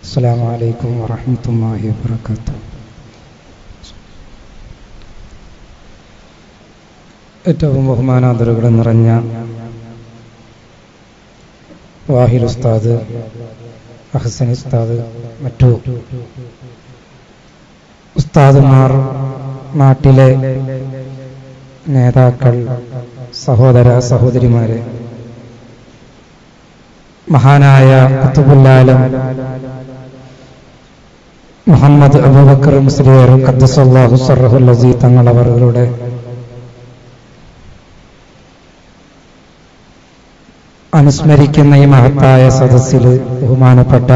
السلام عليكم ورحمة الله وبركاته ഏറ്റവും ബഹുമാനാദരവുകൾ നിറഞ്ഞ വാഹിൽ ഉസ്താദ് അഹസൻ ഉസ്താദ് മറ്റു ഉസ്താദുമാർ നാട്ടിലെ നേതാക്കൾ സഹോദര സഹോദരിമാരെ മഹാനായ കുത്തുബുല്ലാലം മുഹമ്മദ് അബൂബക്കർ മുസ്ലിയർ ഖദ്ദസല്ലാഹു സർറഹുൽ അസീ തങ്ങൾ അവരുടെ അനുസ്മരിക്കുന്ന ഈ മഹത്തായ സദസ്സിൽ ബഹുമാനപ്പെട്ട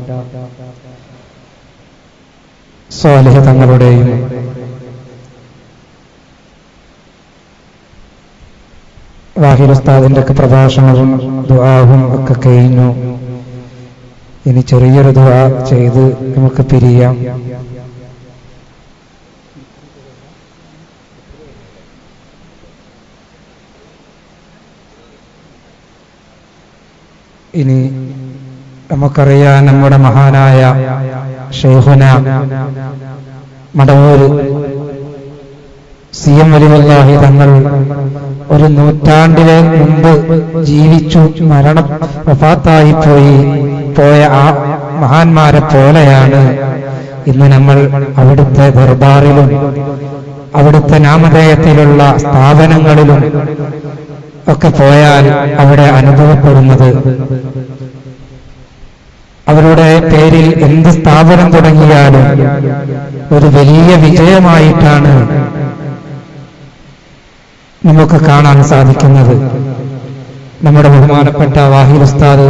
സ്വാലിഹ തങ്ങളുടെയും വാഹിൽ ഉസ്താദിന്റെ ഒക്കെ പ്രഭാഷണവും ദുആവും ഒക്കെ കഴിഞ്ഞു ഇനി ചെറിയൊരു ദുആ ചെയ്ത് നമുക്ക് പിരിയാം ഇനി നമുക്കറിയാം നമ്മുടെ മഹാനായ ഷെയ്ഖുന മടവൂര് സി എം വലിവല്ലാഹി തങ്ങൾ ഒരു നൂറ്റാണ്ടിലെ മുമ്പ് ജീവിച്ചു മരണം വഫാത്തായി പോയി പോയ ആ മഹാന്മാരെ പോലെയാണ് ഇന്ന് നമ്മൾ അവിടുത്തെ ദർബാറിലും അവിടുത്തെ നാമധേയത്തിലുള്ള സ്ഥാപനങ്ങളിലും ഒക്കെ പോയാൽ അവിടെ അനുഭവപ്പെടുന്നത് അവരുടെ പേരിൽ എന്ത് സ്ഥാപനം തുടങ്ങിയാലും ഒരു വലിയ വിജയമായിട്ടാണ് നമുക്ക് കാണാൻ സാധിക്കുന്നത് നമ്മുടെ ബഹുമാനപ്പെട്ട വാഹിൽ ഉസ്താദ്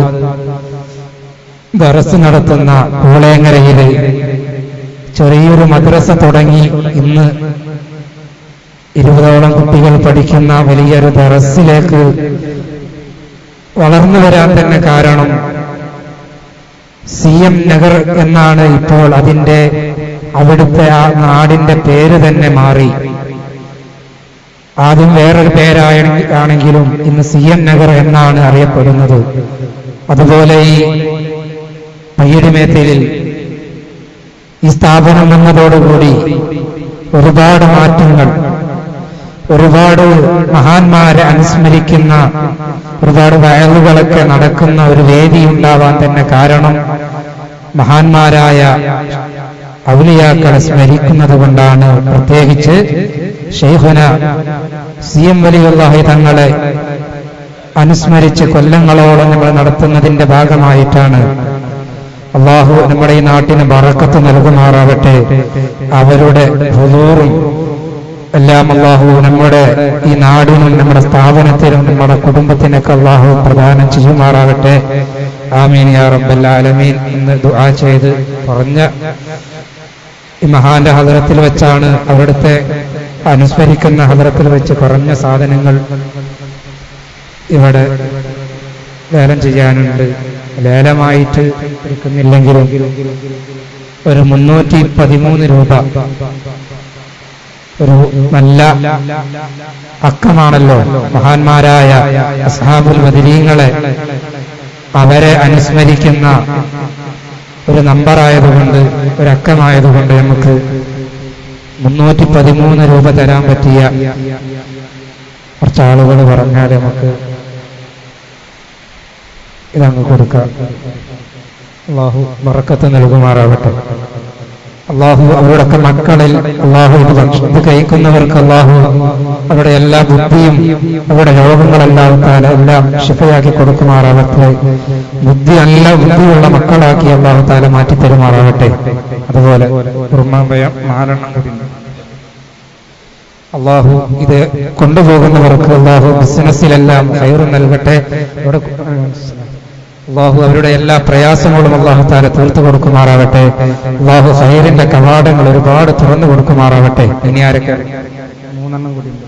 ദറസ് നടത്തുന്ന പൂളേങ്ങരയില് ചെറിയൊരു മദ്രസ തുടങ്ങി ഇന്ന് ഇരുപതോളം കുട്ടികൾ പഠിക്കുന്ന വലിയൊരു ദറസിലേക്ക് വളർന്നു വരാൻ തന്നെ കാരണം സി എം നഗർ എന്നാണ് ഇപ്പോൾ അതിന്റെ അവിടുത്തെ ആ നാടിന്റെ പേര് തന്നെ മാറി ആദ്യം വേറൊരു പേരായ ആണെങ്കിലും ഇന്ന് സി എം നഗർ എന്നാണ് അറിയപ്പെടുന്നത് അതുപോലെ ഈ പയ്യടിമേത്തലിൽ ഈ സ്ഥാപനം വന്നതോടുകൂടി ഒരുപാട് മാറ്റങ്ങൾ ഒരുപാട് മഹാന്മാരെ അനുസ്മരിക്കുന്ന ഒരുപാട് വയലുകളൊക്കെ നടക്കുന്ന ഒരു വേദി ഉണ്ടാവാൻ തന്നെ കാരണം മഹാന്മാരായ ഔലിയാക്കളെ സ്മരിക്കുന്നത് കൊണ്ടാണ് പ്രത്യേകിച്ച് ഷെയ്ഖുന സി എം വലിയുള്ളാഹി തങ്ങളെ അനുസ്മരിച്ച് കൊല്ലങ്ങളോളം നമ്മൾ നടത്തുന്നതിന്റെ ഭാഗമായിട്ടാണ് അള്ളാഹു നമ്മുടെ ഈ നാട്ടിന് ബറക്കത്ത് നൽകുമാറാവട്ടെ അവരുടെ ഹുദൂറും എല്ലാം അള്ളാഹു നമ്മുടെ ഈ നാടിനും നമ്മുടെ സ്ഥാപനത്തിനും നമ്മുടെ കുടുംബത്തിനൊക്കെ അള്ളാഹു പ്രദാനം ചെയ്യുമാറാവട്ടെ ആമീൻ യാ റബ്ബൽ ആലമീൻ എന്ന് ദുആ ചെയ്ത് പറഞ്ഞ ഈ മഹാന്റെ ഹദറത്തിൽ വെച്ചാണ് അവിടുത്തെ അനുസ്മരിക്കുന്ന ഹദറത്തിൽ വെച്ച് കുറഞ്ഞ സാധനങ്ങൾ ഇവിടെ ലേലം ചെയ്യാനുണ്ട് ലേലമായിട്ട് എടുക്കുന്നില്ലെങ്കിലും ഒരു മുന്നൂറ്റി പതിമൂന്ന് രൂപ ഒരു നല്ല അക്കമാണല്ലോ മഹാന്മാരായ അസ്ഹാബുൽ മദിനീങ്ങളെ അവരെ അനുസ്മരിക്കുന്ന ഒരു നമ്പറായതുകൊണ്ട് ഒരു അക്കമായതുകൊണ്ട് നമുക്ക് മുന്നൂറ്റി പതിമൂന്ന് രൂപ തരാൻ പറ്റിയ കുറച്ച് ആളുകൾ പറഞ്ഞാൽ നമുക്ക് ഇതങ്ങ് കൊടുക്കാം അള്ളാഹു മറക്കത്ത് നൽകുമാറാവട്ടെ അള്ളാഹു അവരുടെയൊക്കെ മക്കളിൽ അള്ളാഹു ഇത് ഭക്ഷ- ഇത് കഴിക്കുന്നവർക്ക് അള്ളാഹു അവരുടെ എല്ലാ ബുദ്ധിയും അവരുടെ രോഗങ്ങളെല്ലാം താല എല്ലാം ശിഫയാക്കി കൊടുക്കുമാറാവട്ടെ ബുദ്ധി നല്ല ബുദ്ധിയുള്ള മക്കളാക്കി അള്ളാഹു താല മാറ്റി തരുമാറാവട്ടെ അതുപോലെ ഉറുമാമ്പയം നാലെണ്ണം കൂടി ഉണ്ട്. അള്ളാഹു ഇത് കൊണ്ടുപോകുന്നവർക്ക് അള്ളാഹു ബിസിനസ്സിലെല്ലാം ഹൈറ് നൽകട്ടെ ഇവിടെ അള്ളാഹു അവരുടെ എല്ലാ പ്രയാസങ്ങളും അള്ളാഹു താല തീർത്തു കൊടുക്കുമാറാവട്ടെ അള്ളാഹു ഹൈറിന്റെ കവാടങ്ങൾ ഒരുപാട് തുറന്നു കൊടുക്കുമാറാവട്ടെ ഇനി ആരൊക്കെ മൂന്നെണ്ണം കൂടി ഉണ്ട്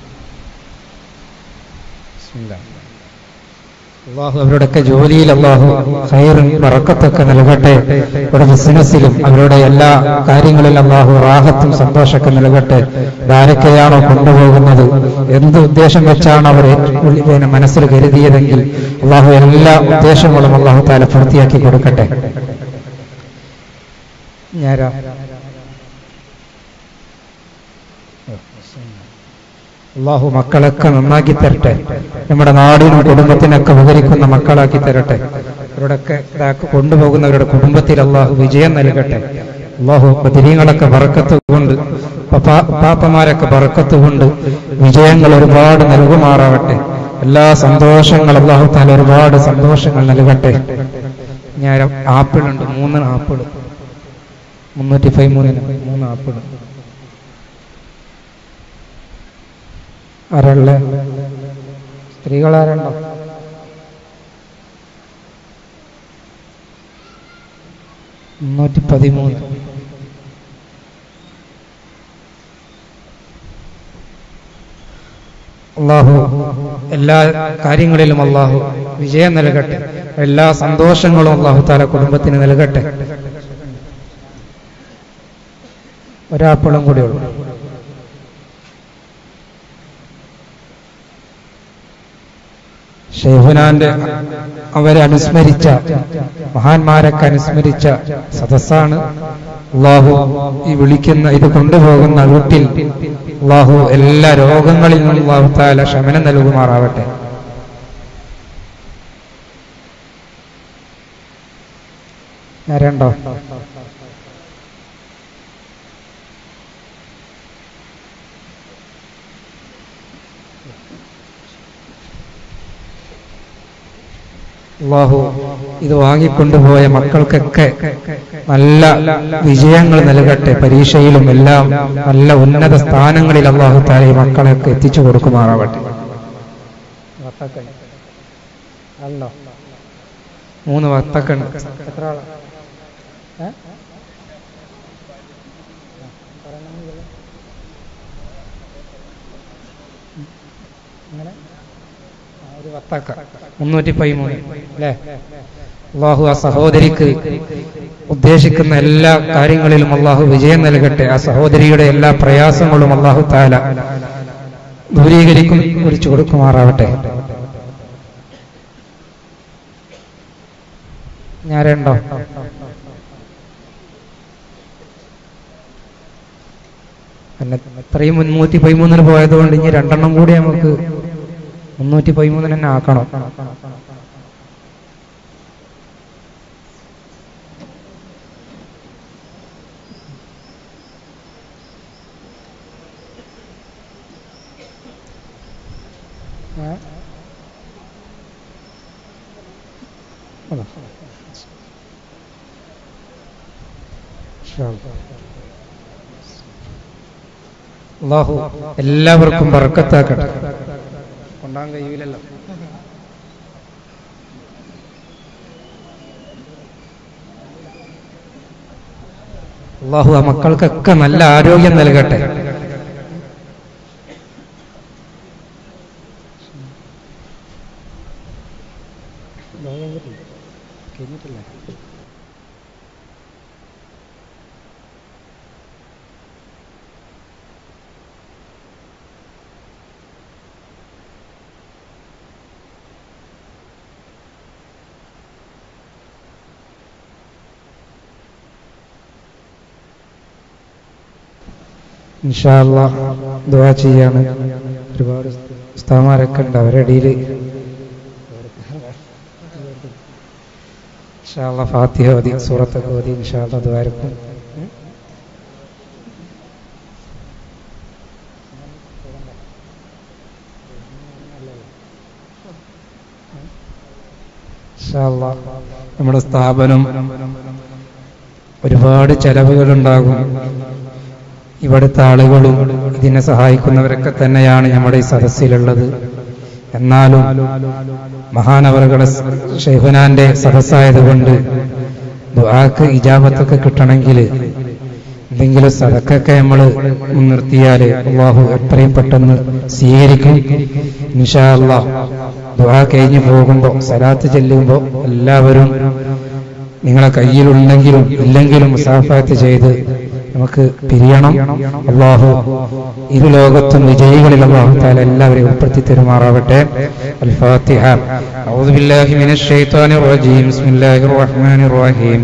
ബിസ്മില്ലാ. അള്ളാഹു അവരുടെയൊക്കെ ജോലിയിൽ അള്ളാഹു ഹൈറും വറക്കത്തൊക്കെ നൽകട്ടെ അവരുടെ ബിസിനസ്സിലും അവരുടെ എല്ലാ കാര്യങ്ങളിലും അള്ളാഹു റാഹത്തും സന്തോഷമൊക്കെ നൽകട്ടെ ആരൊക്കെയാണോ കൊണ്ടുപോകുന്നത് എന്ത് ഉദ്ദേശം വെച്ചാണ് അവർ ഉള്ളിൽ പിന്നെ മനസ്സിൽ കരുതിയതെങ്കിൽ അള്ളാഹു എല്ലാ ഉദ്ദേശങ്ങളും അള്ളാഹു താല പൂർത്തിയാക്കി കൊടുക്കട്ടെ ഞാരാ അള്ളാഹു മക്കളൊക്കെ നന്നാക്കി തരട്ടെ നമ്മുടെ നാടിനും കുടുംബത്തിനൊക്കെ ഉപകരിക്കുന്ന മക്കളാക്കി തരട്ടെ അവരോടൊക്കെ ഇതാക്കി കൊണ്ടുപോകുന്നവരുടെ കുടുംബത്തിൽ അള്ളാഹു വിജയം നൽകട്ടെ അള്ളാഹു ബദിരീങ്ങളൊക്കെ ബറക്കത്ത് കൊണ്ട് പപ്പാ- പാപ്പമാരൊക്കെ ബറക്കത്ത് കൊണ്ട് വിജയങ്ങൾ ഒരുപാട് നൽകുമാറാവട്ടെ എല്ലാ സന്തോഷങ്ങളും അള്ളാഹു താല ഒരുപാട് സന്തോഷങ്ങൾ നൽകട്ടെ ഞാൻ ആപ്പിൾ ഉണ്ട് മൂന്ന് ആപ്പിൾ മുന്നൂറ്റി പതിമൂന്നിന് മൂന്ന് ആപ്പിൾ ആരള്ള സ്ത്രീകളാരുണ്ടോ മുന്നൂറ്റി പതിമൂന്ന് അള്ളാഹു എല്ലാ കാര്യങ്ങളിലും അള്ളാഹു വിജയം നൽകട്ടെ എല്ലാ സന്തോഷങ്ങളും അള്ളാഹു താല കുടുംബത്തിന് നൽകട്ടെ ഒരാപ്പിളും കൂടി ഉള്ളു ഷെയ്ഹുനാന്റെ അവരെ അനുസ്മരിച്ച മഹാന്മാരൊക്കെ അനുസ്മരിച്ച സദസ്സാണ് അള്ളാഹു ഈ വിളിക്കുന്ന ഇത് കൊണ്ടുപോകുന്ന വീട്ടിൽ അള്ളാഹു എല്ലാ രോഗങ്ങളിൽ നിന്നും അള്ളാഹു താല ശമനം നൽകുമാറാവട്ടെ ആരുണ്ടോ അള്ളാഹു ഇത് വാങ്ങിക്കൊണ്ടുപോയ മക്കൾക്കൊക്കെ നല്ല വിജയങ്ങൾ നൽകട്ടെ പരീക്ഷയിലും എല്ലാം നല്ല ഉന്നത സ്ഥാനങ്ങളിൽ അള്ളാഹു താല ഈ മക്കളെയൊക്കെ എത്തിച്ചു കൊടുക്കുമാറാവട്ടെ മൂന്ന് വത്തക്കണ് എത്ര ആളാ ഏ? എങ്ങനെ? ആ, ഒരു വത്തക്ക മുന്നൂറ്റി പതിമൂന്ന് അല്ലേ അള്ളാഹു ആ സഹോദരിക്ക് ഉദ്ദേശിക്കുന്ന എല്ലാ കാര്യങ്ങളിലും അള്ളാഹു വിജയം നൽകട്ടെ ആ സഹോദരിയുടെ എല്ലാ പ്രയാസങ്ങളും അള്ളാഹു താല ദൂരീകരിക്കും കുറിച്ച് കൊടുക്കുമാറാവട്ടെ ഞാനുണ്ടോ പിന്നെ ഇത്രയും മുന്നൂറ്റി പതിമൂന്നിന് പോയതുകൊണ്ട് ഇനി രണ്ടെണ്ണം കൂടി നമുക്ക് മുന്നൂറ്റി പതിമൂന്നിന് തന്നെ ആക്കണം ഏ? അതാ. ഇൻഷാ അല്ലാ. അള്ളാഹു എല്ലാവർക്കും ബർക്കത്താക്കട്ടെ കൊണ്ടാൻ കഴിയൂലല്ലോ അള്ളാഹു ആ മക്കൾക്കൊക്കെ നല്ല ആരോഗ്യം നൽകട്ടെ ഇൻഷാല്ല ദുവാ ചെയ്യാണ് ഒരുപാട് ഉസ്താമാരൊക്കെ ഉണ്ട് അവരുടെ ഇടയിൽ ഇൻഷാല്ല ഫാത്തിഹ ഓതി സൂറത്തൊക്കെ ഓതി ഇൻഷാല്ല ദ്വാരക്കും ഇൻഷാല്ല നമ്മുടെ സ്ഥാപനം ഒരുപാട് ചെലവുകളുണ്ടാകും ഇവിടുത്തെ ആളുകളും ഇതിനെ സഹായിക്കുന്നവരൊക്കെ തന്നെയാണ് നമ്മുടെ ഈ സദസ്സിലുള്ളത് എന്നാലും മഹാനവറുകളെ ഷെയ്ഖുനാന്റെ സദസ്സായതുകൊണ്ട് ദുആക്ക് ഇജാബത്തൊക്കെ കിട്ടണമെങ്കിൽ എന്തെങ്കിലും സദക്കൊക്കെ നമ്മൾ മുൻനിർത്തിയാൽ അള്ളാഹു എത്രയും പെട്ടെന്ന് സ്വീകരിക്കും ഇൻഷാ അല്ലാഹ് ദുആ കഴിഞ്ഞു പോകുമ്പോൾ സലാത്ത് ചെല്ലുമ്പോൾ എല്ലാവരും നിങ്ങളെ കയ്യിലുണ്ടെങ്കിലും ഇല്ലെങ്കിലും മുസാഫാത്ത് ചെയ്ത് നമുക്ക് പിരിയണം അള്ളാഹു ഇരു ലോകത്തും വിജയികളിൽ അള്ളാഹു താല എല്ലാവരെയും ഉൾപ്പെടുത്തി തരുമാറാവട്ടെ الفاتحة أعوذ بالله من الشيطان الرجيم بسم الله الرحمن الرحيم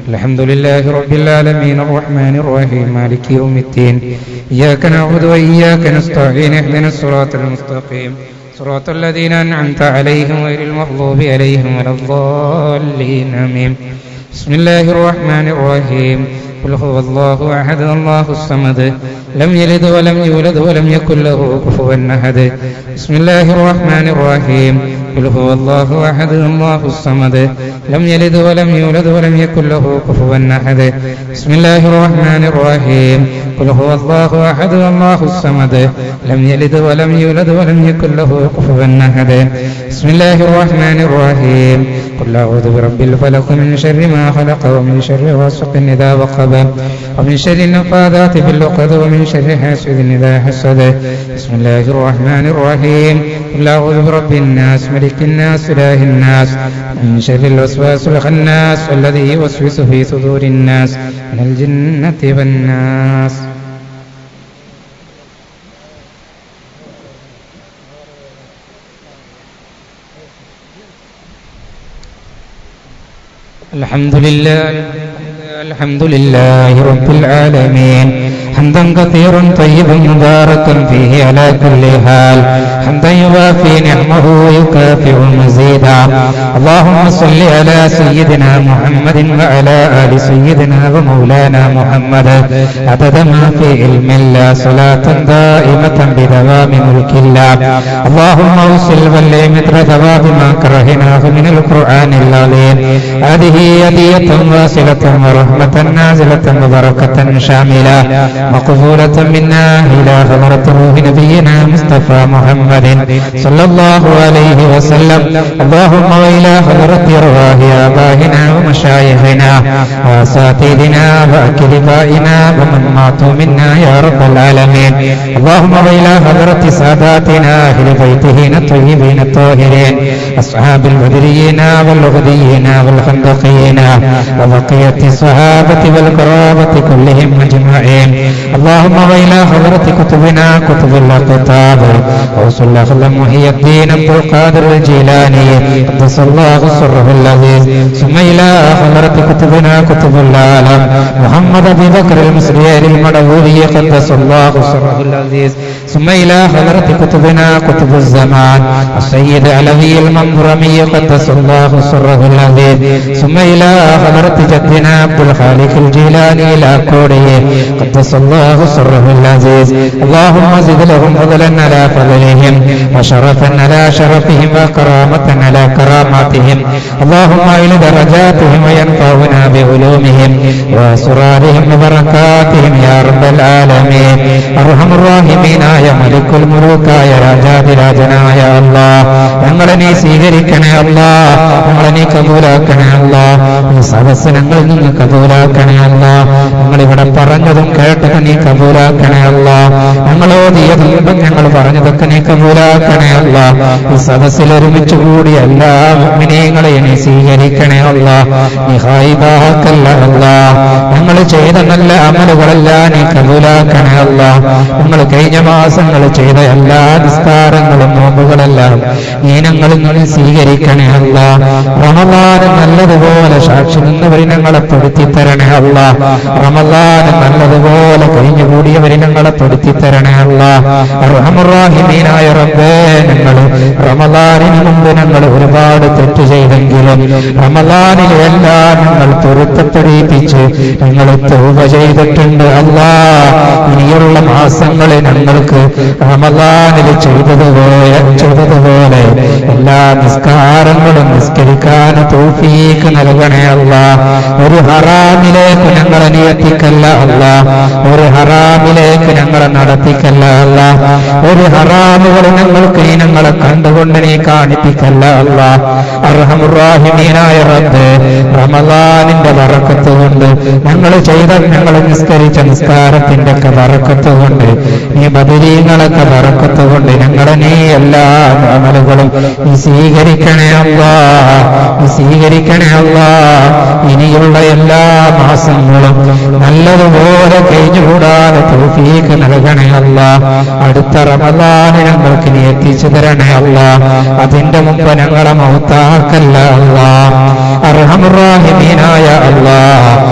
الحمد لله رب العالمين الرحمن الرحيم مالك يوم الدين إياك نعبد وإياك نستعين اهدنا الصراط المستقيم صراط الذين أنعمت عليهم غير المغضوب عليهم ولا الضالين آمين بسم الله الرحمن الرحيم قل هو الله أحد الله الصمد لم يلد ولم يولد ولم يكن له كفوا أحد بسم الله الرحمن الرحيم قل هو الله أحد الله الصمد لم يلد ولم يولد ولم يكن له كفوا أحد بسم الله الرحمن الرحيم قل هو الله أحد الله الصمد لم يلد ولم يولد ولم يكن له كفوا أحد بسم الله الرحمن الرحيم قل أعوذ برب الفلق من شر ما خلق ومن شر غاسق إذا وقب ومن شر النفاذات في اللقد ومن شر حاسد إذا حسد بسم الله الرحمن الرحيم قل أعوذ برب الناس ملك الناس إله الناس من شر الوسواس الخناس الذي يوسوس في صدور الناس من الجنة والناس الحمد لله الحمد لله رب العالمين حمدا كثيرا طيبا مباركا فيه على كل حال حمدا يوافي نعمه ويكافئ مزيدا اللهم صل على سيدنا محمد وعلى ال سيدنا ومولانا محمد عدد ما في علم الله صلاة دائمة بدوام ملك الله اللهم اوصل ولي مثل ثواب ما كرهناه من القرآن العظيم هذه هدية واصلة ورحمة نازلة وبركة شاملة مقبولة منا إلى حضرة روح نبينا مصطفى محمد صلى الله عليه وسلم اللهم وإلى حضرة رواه آبائنا ومشايخنا وأساتذنا وأكلبائنا ومن ماتوا منا يا رب العالمين اللهم وإلى حضرة ساداتنا أهل بيتهن الطيبين الطاهرين أصحاب البدريين والغديين والخندقين وبقية الصحابة والقرابة كلهم أجمعين اللهم وإلى حضرة كتبنا كتب الأقطاب وصل الله محي الدين عبد القادر الجيلاني قدس الله سره العزيز ثم إلى حضرة كتبنا كتب العالم محمد أبي بكر المصري المدعوذي قدس الله سره العزيز ثم إلى حضرة كتبنا كتب الزمان السيد علوي المنظرمي قدس الله سره العزيز ثم إلى حضرة جدنا عبد الخالق الجيلاني إلى كوريه قدس الله سره العزيز اللهم زد لهم فضلا على فضلهم وشرفا على شرفهم وكرامة على كراماتهم اللهم إلى درجاتهم وينفعنا بعلومهم وأسرارهم وبركاتهم يا رب العالمين أرحم الراحمين يا ملك الملوك يا രാജാതിരാജനായ അല്ലാ ഞങ്ങളെ നീ സ്വീകരിക്കണേ അല്ലാ ഞങ്ങളെ നീ കബൂലാക്കണേ അല്ലാ ഈ സദസ് ഞങ്ങളിൽ നിന്ന് കബൂലാക്കണേ അല്ലാ ഞങ്ങളിവിടെ പറഞ്ഞതും കേട്ടതും നീ കബൂലാക്കണേ അല്ലാ ഞങ്ങളോതിയതും ഞങ്ങൾ പറഞ്ഞതൊക്കെ നീ കബൂലാക്കണേ അല്ലാ ഈ സദസ്സിൽ ഒരുമിച്ച് കൂടി എല്ലാ മുഅ്മിനീങ്ങളെയും നീ സ്വീകരിക്കണേ അല്ലാ നീ ഹായിബാക്കല്ല അല്ലാ ഞങ്ങൾ ചെയ്ത നല്ല അമലുകളെല്ലാം നീ കബൂലാക്കണേ അല്ലാ ഞങ്ങൾ കഴിഞ്ഞ മാസങ്ങൾ ചെയ്ത എല്ലാ നിസ്കാരങ്ങളും നോമ്പുകളെല്ലാം നീ ഞങ്ങളിൽ നിന്ന് സ്വീകരിക്കണേ അല്ല റമലാന് നല്ലതുപോലെ സാക്ഷി നിന്നവരെ ഞങ്ങളെ പെടുത്തി തരണേ അല്ല റമലാന് നല്ലതുപോലെ കഴിഞ്ഞുകൂടിയവരെ ഞങ്ങളെ പെടുത്തി തരണേ അല്ല റഹമുറാഹിമീനായ റബ്ബേ ഞങ്ങൾ റമലാനിന് മുമ്പ് ഞങ്ങൾ ഒരുപാട് തെറ്റ് ചെയ്തെങ്കിലും റമലാനിലെല്ലാം ഞങ്ങൾ പൊരുത്തപ്പെടിപ്പിച്ച് ഞങ്ങൾ തൗബ ചെയ്തിട്ടുണ്ട് അല്ലാ ഇനിയുള്ള മാസങ്ങളിൽ ഞങ്ങൾക്ക് റമലാനിൽ ചെയ്തതുപോലെ ചെയ്തതുപോലെ എല്ലാ നിസ്കാരങ്ങളും നിസ്കരിക്കാൻ തൗഫീക്ക് നൽകണേ അല്ല ഒരു ഹറാമിലേക്ക് ഞങ്ങളെ നിയത്തിക്കല്ല അല്ല ഒരു ഹറാമിലേക്ക് ഞങ്ങളെ നടത്തിക്കല്ല അല്ല ഒരു ഹറാമുകൾ ഞങ്ങൾക്ക് നീ ഞങ്ങളെ കണ്ടുകൊണ്ട് നീ കാണിപ്പിക്കല്ല അല്ല അർഹമുറാഹിമീനായ റബ്ബ് റമലാനിന്റെ വറക്കത്ത് കൊണ്ട് ഞങ്ങൾ ചെയ്ത ഞങ്ങൾ നിസ്കരിച്ച നിസ്കാരത്തിന്റെ ഒക്കെ വറക്കത്ത് കൊണ്ട് നീ ബദരീങ്ങളൊക്കെ വറക്കത്ത് കൊണ്ട് ഞങ്ങളെ നീ എല്ലാ അമലുകളും നീ സ്വീകരിക്കണേ അല്ല നീ സ്വീകരിക്കണേ അല്ല ഇനിയുള്ള എല്ലാ മാസങ്ങളും നല്ലതുപോലെ കഴിഞ്ഞുകൂടാതെ തൗഫീക്ക് നൽകണേ അല്ല അടുത്ത റമദാന് ഞങ്ങൾക്ക് നീ എത്തിച്ചു തരണേ അല്ല അതിന്റെ മുമ്പ് ഞങ്ങളെ മൗത്താക്കല്ല അല്ല അർഹമുറാഹിമീനായ അല്ലാ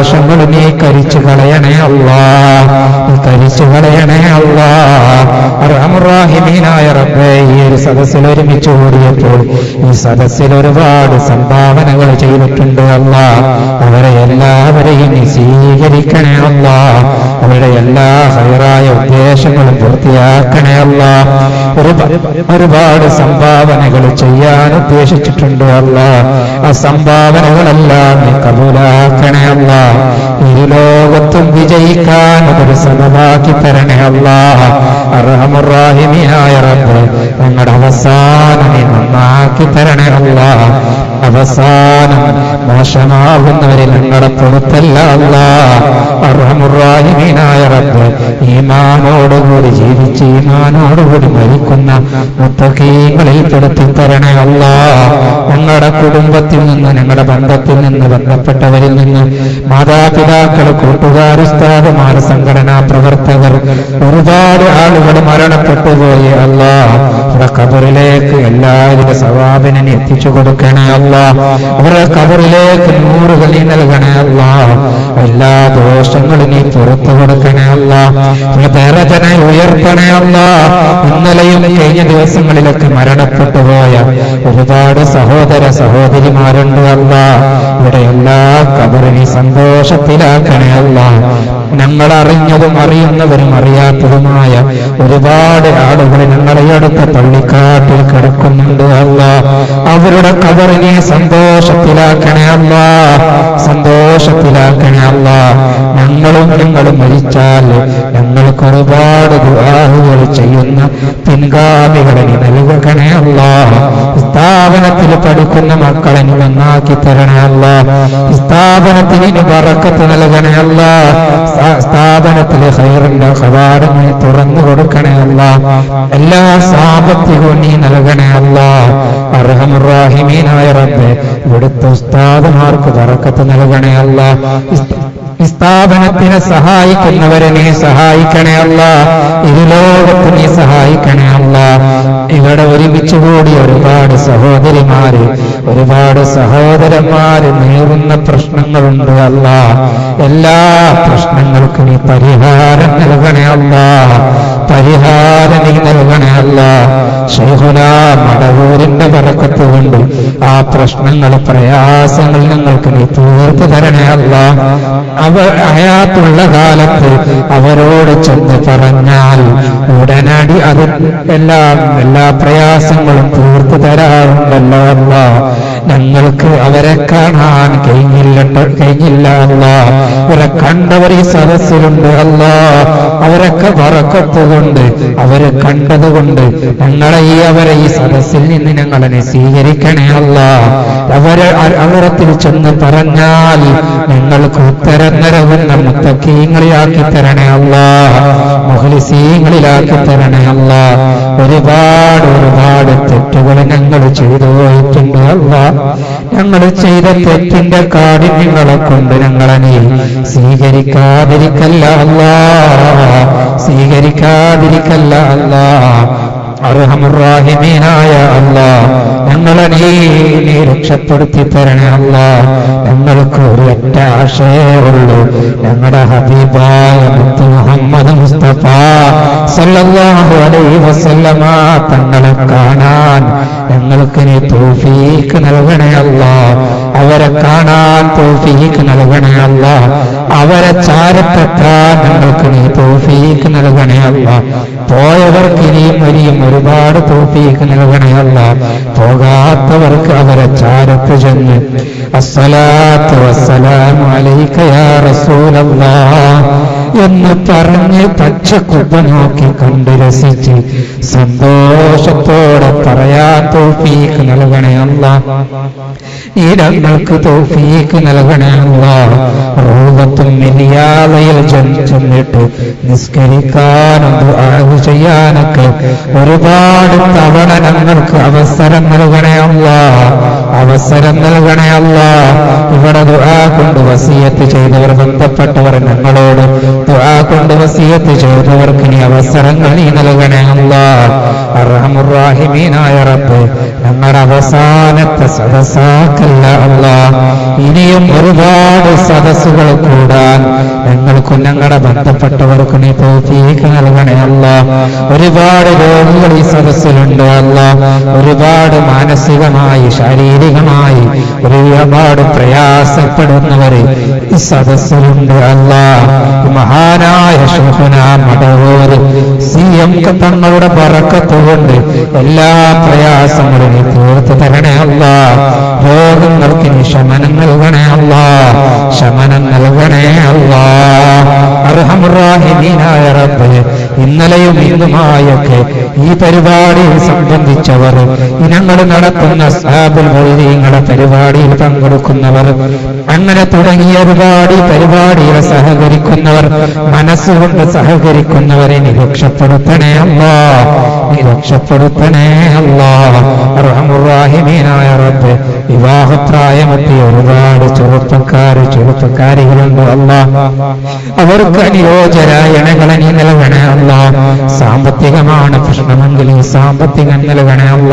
ദോഷങ്ങൾ നീ കരിച്ചു കളയണേ അല്ലാ നീ കരിച്ചു കളയണേ അല്ലാ റഹമുറാഹിമീനായ റബ്ബേ ഈ ഒരു സദസ്സിൽ ഒരുമിച്ച് കൂടിയപ്പോൾ ഈ സദസ്സിൽ ഒരുപാട് സംഭാവനകൾ ചെയ്തിട്ടുണ്ട് അല്ല അവരെ എല്ലാവരെയും നീ സ്വീകരിക്കണേ അല്ല അവരുടെ എല്ലാ ഹൈറായ ഉദ്ദേശങ്ങളും പൂർത്തിയാക്കണേ അല്ല ഒരുപാട് സംഭാവനകൾ ചെയ്യാൻ ഉദ്ദേശിച്ചിട്ടുണ്ട് അല്ല ആ സംഭാവനകളെല്ലാം നീ കബൂലാക്കണേ അല്ല ഈ ലോകത്തും വിജയിക്കാൻ ഒരു സദമാക്കി തരണേ അല്ല അറഹമുറാഹിമിയായ റബ്ബ് ഞങ്ങളുടെ അവസാനം നീ നന്നാക്കി തരണേ അല്ല അവസാനം മോശമാകുന്നവരിൽ ഞങ്ങളുടെ പുറത്തല്ല അല്ല അറഹമുറാഹിമീനായ റബ്ബ് ഈമാനോടുകൂടി ജീവിച്ച് ഈമാനോടുകൂടി മരിക്കുന്ന മുത്തകീങ്ങളിൽ പെടുത്തി തരണേ അല്ല ഞങ്ങളുടെ കുടുംബത്തിൽ നിന്ന് ഞങ്ങളുടെ ബന്ധത്തിൽ നിന്ന് ബന്ധപ്പെട്ടവരിൽ നിന്ന് മാതാപിതാക്കൾ കൂട്ടുകാർ ഉസ്താദുമാർ സംഘടനാ പ്രവർത്തകർ ഒരുപാട് ആളുകൾ മരണപ്പെട്ടു പോയി അല്ല അവരുടെ കബറിലേക്ക് എല്ലാവിധ സവാബിനെ എത്തിച്ചു കൊടുക്കണേ അല്ല അവരുടെ കബറിലേക്ക് നൂറുകൾ നീ നൽകണേ അല്ല എല്ലാ ദോഷങ്ങളും നീ പുറത്തു കൊടുക്കണേ അല്ല ദരജന ഉയർത്തണേ അല്ല ഇന്നലെയും കഴിഞ്ഞ ദിവസങ്ങളിലൊക്കെ മരണപ്പെട്ടു പോയ ഒരുപാട് സഹോദര സഹോദരിമാരുണ്ട് അല്ല ഇവിടെ എല്ലാ കബറിനെ സന്തോഷത്തിലാക്കണേ അല്ല ഞങ്ങൾ അറിഞ്ഞതും അറിയുന്നവരും അറിയാത്തതുമായ ഒരുപാട് ആളുകൾ ഞങ്ങളെ അടുത്ത പള്ളിക്കാട്ടിൽ കിടക്കുന്നുണ്ട് അല്ല അവരുടെ കബറിനെ സന്തോഷത്തിലാക്കണേ അല്ല സന്തോഷത്തിലാക്കണേ അല്ല ഞങ്ങളും നിങ്ങളും മരിച്ചാൽ ഞങ്ങൾക്ക് ഒരുപാട് ദുആഹുകൾ ചെയ്യുന്ന പിൻഗാമികളെ നീ നൽകണേ അല്ല സ്ഥാപനത്തിൽ പഠിക്കുന്ന മക്കളെ നീ നന്നാക്കി തരണേ അല്ല സ്ഥാപനത്തിന് നീ ബറക്കത്ത് നൽകണേ അല്ല സ്ഥാപനത്തിലെ ഹൈറിന്റെ കവാടങ്ങൾ തുറന്നു കൊടുക്കണേ അല്ല എല്ലാ സാമ്പത്തികവും നീ നൽകണേ അല്ല അർഹമുറാഹിമീനായ റബ്ബെ ഇവിടുത്തെ ഉസ്താദമാർക്ക് ബറക്കത്ത് നൽകണേ അല്ല ഈ സ്ഥാപനത്തിനെ സഹായിക്കുന്നവരെ നീ സഹായിക്കണേ അല്ല ഇരുലോകത്ത് നീ സഹായിക്കണേ അല്ല ഇവിടെ ഒരുമിച്ച് കൂടി ഒരുപാട് സഹോദരിമാര് ഒരുപാട് സഹോദരന്മാര് നേരുന്ന പ്രശ്നങ്ങളുണ്ട് അല്ല എല്ലാ പ്രശ്നങ്ങൾക്കും നീ പരിഹാരം നൽകണേ അല്ല പരിഹാരം നീ നൽകണേ അല്ല ഷെയ്ഹുന മടവൂരിന്റെ പറക്കത്ത് കൊണ്ട് ആ പ്രശ്നങ്ങൾ പ്രയാസങ്ങൾ ഞങ്ങൾക്ക് നീ തീർത്തു തരണേ അല്ല അവർ അയാത്തുള്ള കാലത്ത് അവരോട് ചെന്ന് പറഞ്ഞാൽ ഉടനടി അത് എല്ലാം എല്ലാ പ്രയാസങ്ങളും തീർത്തു തരാറുണ്ടല്ലോ അല്ല ഞങ്ങൾക്ക് അവരെ കാണാൻ കഴിഞ്ഞില്ല കഴിഞ്ഞില്ല അല്ല അവരെ കണ്ടവർ ഈ സദസ്സിലുണ്ട് അല്ല അവരൊക്കെ വറക്കത്തുകൊണ്ട് അവരെ കണ്ടതുകൊണ്ട് ഞങ്ങളെ ഈ അവരെ ഈ സദസ്സിൽ നിന്ന് ഞങ്ങളെ സ്വീകരിക്കണേ അല്ല അവരെ അവരത്തിൽ ചെന്ന് പറഞ്ഞാൽ ഞങ്ങൾക്ക് ഉത്തരം നൽകുന്ന മുത്തക്കീങ്ങളിലാക്കി തരണേ അല്ല മുഹലിസീങ്ങളിലാക്കി തരണേ അല്ല ഒരുപാട് ഒരുപാട് തെറ്റുകൾ ഞങ്ങൾ ചെയ്തു പോയിട്ടുണ്ട് അല്ല ഞങ്ങൾ ചെയ്ത തെറ്റിന്റെ കാഠിന്യങ്ങളെ കൊണ്ട് ഞങ്ങളെ നീ സ്വീകരിക്കാതിരിക്കല്ല അല്ല സ്വീകരിക്കാതിരിക്കല്ല അല്ല അർഹമുറാഹിമീനായ അല്ല ഞങ്ങളെ നീ നീ രക്ഷപ്പെടുത്തി തരണേ അല്ല ഞങ്ങൾക്ക് ഒരു ഒറ്റ ആശയമുള്ളൂ ഞങ്ങളുടെ ഹബീബായ മുത്ത് മുഹമ്മദ് മുസ്തഫ സല്ലല്ലാഹു അലൈഹി വസല്ലമ തങ്ങളെ കാണാൻ ഞങ്ങൾക്ക് നീ തൗഫീക്ക് നൽകണേ അല്ല അവരെ കാണാൻ തൗഫീക്ക് നൽകണേ അല്ല അവരെ ചാരത്തെത്താൻ ഞങ്ങൾക്ക് നീ തൗഫീക്ക് നൽകണേ അല്ല പോയവർക്ക് ഇനിയും ഇനിയും ഒരുപാട് തൗഫീക്ക് നൽകണേ അല്ല പോകാത്തവർക്ക് അവരെ ചാരത്ത് ചെന്ന് അസ്സലാത്തു വസ്സലാമു അലൈക യാ റസൂലല്ലാഹ് എന്ന് പറഞ്ഞ് പച്ചക്കുപ്പ നോക്കി കണ്ട് രസിച്ച് സന്തോഷത്തോടെ പറയാൻ തോഫീക്ക് നൽകണേ അല്ല ഈ ഞങ്ങൾക്ക് തോഫീക്ക് നൽകണേ അല്ല റൂപത്തും മിനിയാലയിൽ ചെന്നിട്ട് നിസ്കരിക്കാനും ദുആഹ് ചെയ്യാനൊക്കെ ഒരുപാട് തവണ ഞങ്ങൾക്ക് അവസരം നൽകണേ അല്ല അവസരം നൽകണേ അല്ല ഇവിടെ ദുആ കൊണ്ട് വസീയത്ത് ചെയ്തവർ ബന്ധപ്പെട്ടവർ ഞങ്ങളോട് ദുആ കൊണ്ട് വസീയത്ത് ചെയ്തവർക്ക് ഇനി അവസരങ്ങൾ നീ നൽകണേ അല്ല അർഹമുറാഹിമീനായ റബ്ബ് ഞങ്ങളുടെ അവസാനത്തെ സദസാക്കല്ല അല്ല ഈ ഇനിയും ഒരുപാട് സദസ്സുകൾ കൂടാൻ ഞങ്ങൾക്കും ഞങ്ങളുടെ ബന്ധപ്പെട്ടവർക്കും നീ തോഫീക്ക് നൽകണേ അല്ല ഒരുപാട് രോഗികൾ ഈ സദസ്സിലുണ്ട് അല്ല ഒരുപാട് മാനസികമായി ശാരീരികമായി ഒരുപാട് പ്രയാസപ്പെടുന്നവര് ഈ സദസ്സിലുണ്ട് അല്ല മഹാനായ ശോഭന മടവൂര് സി എം തങ്ങളുടെ പറക്കത്തുകൊണ്ട് എല്ലാ പ്രയാസങ്ങളും നീ തീർത്ത് തരണേ അല്ല രോഗങ്ങൾക്ക് നീ ശമനം നൽകണേ അല്ല ശമനം നൽകണേ അല്ല അർഹമുറാഹിമീനായ റബ്ബ് ഇന്നലെയും ഇന്നുമായൊക്കെ ഈ പരിപാടിയിൽ സംബന്ധിച്ചവർ ഇനങ്ങൾ നടത്തുന്ന സാബുൽ മൊഴികളെ പരിപാടിയിൽ പങ്കെടുക്കുന്നവർ അങ്ങനെ തുടങ്ങിയ ഒരുപാട് ഈ പരിപാടിയിൽ സഹകരിക്കുന്നവർ മനസ്സുകൊണ്ട് സഹകരിക്കുന്നവരെ നീ രക്ഷപ്പെടുത്തണേ അല്ലാ നീ രക്ഷപ്പെടുത്തണേ അല്ലാ റഹമുറാഹിമീനായ റബ്ബ് വിവാഹപ്രായമെത്തിയ ഒരുപാട് ചെറുപ്പക്കാര് ചെറുപ്പക്കാരികളുണ്ട് അല്ല അവർക്ക് അനുയോജ്യരായ ഇണകളെ നീ നൽകണേ അല്ല സാമ്പത്തികമാണ് പ്രശ്നമെങ്കിൽ ഈ സാമ്പത്തികം നൽകണേ അല്ല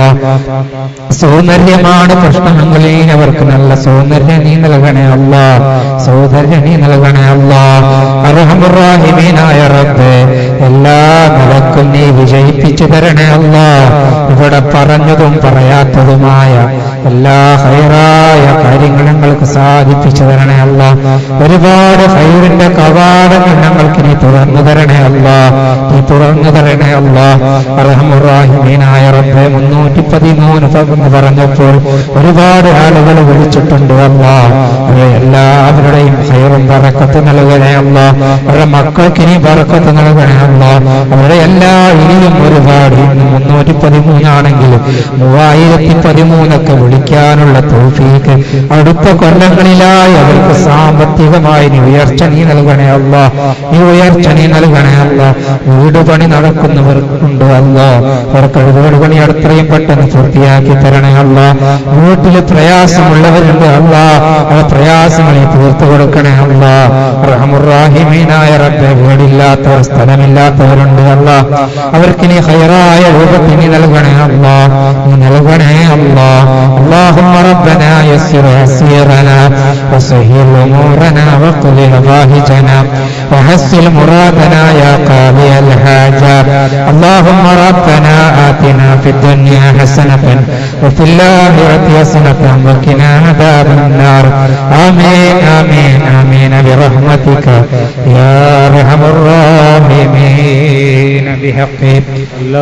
സൗന്ദര്യമാണ് പ്രശ്നമെങ്കിൽ നീ അവർക്ക് നല്ല സൗന്ദര്യം നീ നൽകണേ അല്ല സൗന്ദര്യം നീ നൽകണേ അല്ല അർഹമുറാഹിമീനായ റബ്ബ് എല്ലാ നിലക്കും നീ വിജയിപ്പിച്ചു തരണേ അല്ല ഇവിടെ പറഞ്ഞതും പറയാത്തതുമായ എല്ലാ ഹൈറായ കാര്യങ്ങൾ ഞങ്ങൾക്ക് സാധിപ്പിച്ചു തരണേ അല്ല ഒരുപാട് ഹൈറിന്റെ കവാടങ്ങൾ ഞങ്ങൾക്ക് നീ തുറന്നു തരണേ അല്ല നീ തുറന്നു തരണേ അല്ല അർഹമുറാഹിമീനായ റബ്ബെ മുന്നൂറ്റി പതിമൂന്ന് എന്ന് പറഞ്ഞപ്പോൾ ഒരുപാട് ആളുകൾ വിളിച്ചിട്ടുണ്ട് അല്ല അവരെ എല്ലാവരുടെയും ഹൈറും പറക്കത്ത് നൽകണേ അല്ല അവരുടെ മക്കൾക്ക് ഇനി പറക്കത്ത് നൽകണേ അല്ല അവരുടെ എല്ലാ ഇനിയും ഒരുപാട് ഇന്ന് മുന്നൂറ്റി പതിമൂന്നാണെങ്കിൽ മൂവായിരത്തി പതിമൂന്നൊക്കെ വിളിക്കാനുള്ള തോഫീക്ക് അടുത്ത കൊല്ലങ്ങളിലായി അവർക്ക് സാമ്പത്തികമായി നീ ഉയർച്ച നീ നൽകണേ അല്ല നീ ഉയർച്ച നീ നൽകണേ അല്ല വീട് പണി നടക്കുന്നവർക്കുണ്ട് അല്ല അവർക്ക് വീട് പണി എത്രയും പെട്ടെന്ന് പൂർത്തിയാക്കി തരണേ അല്ല വീട്ടിൽ പ്രയാസമുള്ളവരുണ്ട് അല്ല ആ പ്രയാസങ്ങളെ തീർത്തു കൊടുക്കണേ അല്ല റഹമുറാഹിമീനായ റബ്ബെ വീടില്ലാത്തവർ സ്ഥലമില്ലാത്തവരുണ്ട് അല്ല അവർക്ക് നീ ഹൈറായ രൂപത്തിൽ നീ നൽകണേ അല്ല നീ നൽകണേ അല്ല اللهم ربنا يسر عسيرنا وسهل امورنا واقض هوائجنا وحسن مرادنا يا قاضي الحاجات اللهم ربنا آتنا في الدنيا حسنة وفي الآخرة حسنة وقنا عذاب النار آمين آمين آمين برحمتك يا أرحم الراحمين بحق